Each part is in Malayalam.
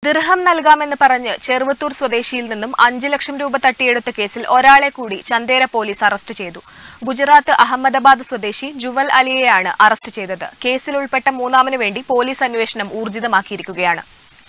ദിർഹം നൽകാമെന്ന് പറഞ്ഞ് ചെറുവത്തൂർ സ്വദേശിയിൽ നിന്നും അഞ്ച് ലക്ഷം രൂപ തട്ടിയെടുത്ത കേസിൽ ഒരാളെ കൂടി ചന്തേര പോലീസ് അറസ്റ്റ് ചെയ്തു ഗുജറാത്ത് അഹമ്മദാബാദ് സ്വദേശി ജുവൽ അലിയെയാണ് അറസ്റ്റ് ചെയ്തത് കേസിൽ ഉൾപ്പെട്ട മൂന്നാമന് വേണ്ടി പോലീസ് അന്വേഷണം ഊർജിതമാക്കിയിരിക്കുകയാണ്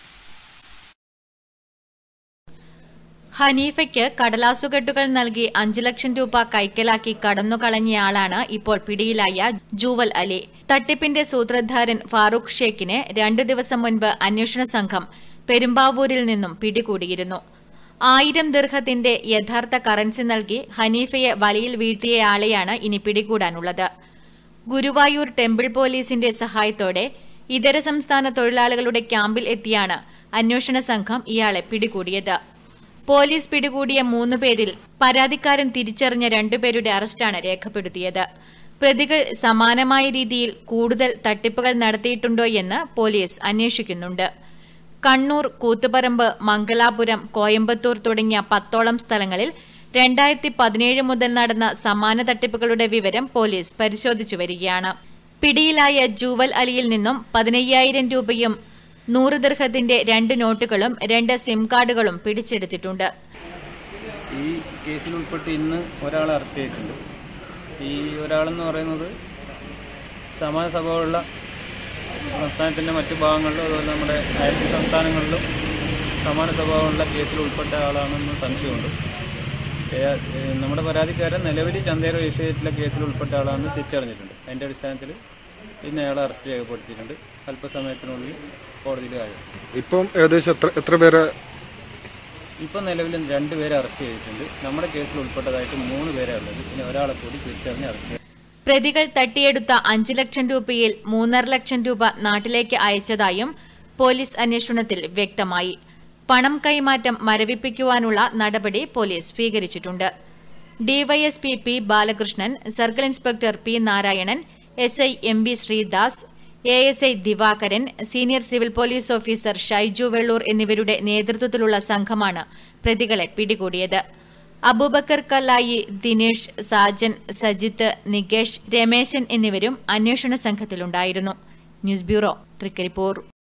ഹനീഫയ്ക്ക് കടലാസുകെട്ടുകൾ നൽകി അഞ്ചു ലക്ഷം രൂപ കൈക്കലാക്കി കടന്നുകളഞ്ഞയാളാണ് ഇപ്പോൾ പിടിയിലായ ജൂവൽ അലി തട്ടിപ്പിന്റെ സൂത്രധാരൻ ഫാറൂഖ് ഷേഖിനെ രണ്ടു ദിവസം മുൻപ് അന്വേഷണ സംഘം പെരുമ്പാവൂരിൽ നിന്നും പിടികൂടിയിരുന്നു ആയിരം ദീർഘത്തിന്റെ യഥാർത്ഥ കറൻസി നൽകി ഹനീഫയെ വലയിൽ വീഴ്ത്തിയയാളെയാണ് ഇനി പിടികൂടാനുള്ളത് ഗുരുവായൂർ ടെമ്പിൾ പോലീസിന്റെ സഹായത്തോടെ ഇതര സംസ്ഥാന തൊഴിലാളികളുടെ ക്യാമ്പിൽ എത്തിയാണ് അന്വേഷണ സംഘം ഇയാളെ പിടികൂടിയത് പോലീസ് പിടികൂടിയ മൂന്ന് പേരിൽ പരാതിക്കാരൻ തിരിച്ചറിഞ്ഞ രണ്ടുപേരുടെ അറസ്റ്റാണ് രേഖപ്പെടുത്തിയത് പ്രതികൾ സമാനമായ രീതിയിൽ കൂടുതൽ തട്ടിപ്പുകൾ നടത്തിയിട്ടുണ്ടോ എന്ന് പോലീസ് അന്വേഷിക്കുന്നുണ്ട് കണ്ണൂർ കൂത്തുപറമ്പ് മംഗലാപുരം കോയമ്പത്തൂർ തുടങ്ങിയ പത്തോളം സ്ഥലങ്ങളിൽ രണ്ടായിരത്തി പതിനേഴ് മുതൽ നടന്ന സമാന തട്ടിപ്പുകളുടെ വിവരം പോലീസ് പരിശോധിച്ചു വരികയാണ് പിടിയിലായ ജൂവൽ അലിയിൽ നിന്നും പതിനയ്യായിരം രൂപയും നൂറ് ദീർഘത്തിന്റെ രണ്ട് നോട്ടുകളും രണ്ട് സിം കാർഡുകളും പിടിച്ചെടുത്തിട്ടുണ്ട് ഈ കേസിൽ ഉൾപ്പെട്ട് ഇന്ന് ഒരാളെ അറസ്റ്റ് ചെയ്തിട്ടുണ്ട് ഈ ഒരാളെന്ന് പറയുന്നത് സമാന സ്വഭാവമുള്ള സംസ്ഥാനത്തിൻ്റെ മറ്റു ഭാഗങ്ങളിലും അതുപോലെ നമ്മുടെ അയൽ സംസ്ഥാനങ്ങളിലും സമാന സ്വഭാവമുള്ള കേസിൽ ഉൾപ്പെട്ട ആളാണെന്ന് സംശയമുണ്ട് ഏ- ഏ, നമ്മുടെ പരാതിക്കാരൻ നിലവിൽ ചന്തേര വിഷയത്തിലെ കേസിൽ ഉൾപ്പെട്ട ആളാണെന്ന് തിരിച്ചറിഞ്ഞിട്ടുണ്ട് അതിൻ്റെ അടിസ്ഥാനത്തിൽ ഇന്ന് അയാളെ അറസ്റ്റ് രേഖപ്പെടുത്തിയിട്ടുണ്ട് അല്പസമയത്തിനുള്ളിൽ കോടതിയിൽ ഹാജർ ഇപ്പം ഏകദേശം എത്ര എത്ര പേരെ ഇപ്പം നിലവിൽ രണ്ടുപേരെ അറസ്റ്റ് ചെയ്തിട്ടുണ്ട് നമ്മുടെ കേസിൽ ഉൾപ്പെട്ടതായിട്ട് മൂന്ന് പേരെ ഉള്ളത് ഇനി ഒരാളെ കൂടി തിരിച്ചറിഞ്ഞ് അറസ്റ്റ് ചെയ്തു പ്രതികൾ തട്ടിയെടുത്ത അഞ്ചു ലക്ഷം രൂപയിൽ മൂന്നര ലക്ഷം രൂപ നാട്ടിലേക്ക് അയച്ചതായും പോലീസ് അന്വേഷണത്തിൽ വ്യക്തമായി പണം കൈമാറ്റം മരവിപ്പിക്കുവാനുള്ള നടപടി പോലീസ് സ്വീകരിച്ചിട്ടുണ്ട് DYSP P Balakrishnan circle inspector P Narayanan S I M V Sreedas A S I Divakaran senior civil police officer Shaiju Vellur എന്നിവരുടെ നേതൃത്വത്തിലുള്ള സംഘമാണ് പ്രതികളെ പിടികൂടിയത് അബൂബക്കർ കല്ലായി ദിനേഷ് സാജൻ സജിത്ത് നികേഷ് രമേശൻ എന്നിവരും അന്വേഷണ സംഘത്തിലുണ്ടായിരുന്നു ന്യൂസ് ബ്യൂറോ തൃക്കരിപ്പൂർ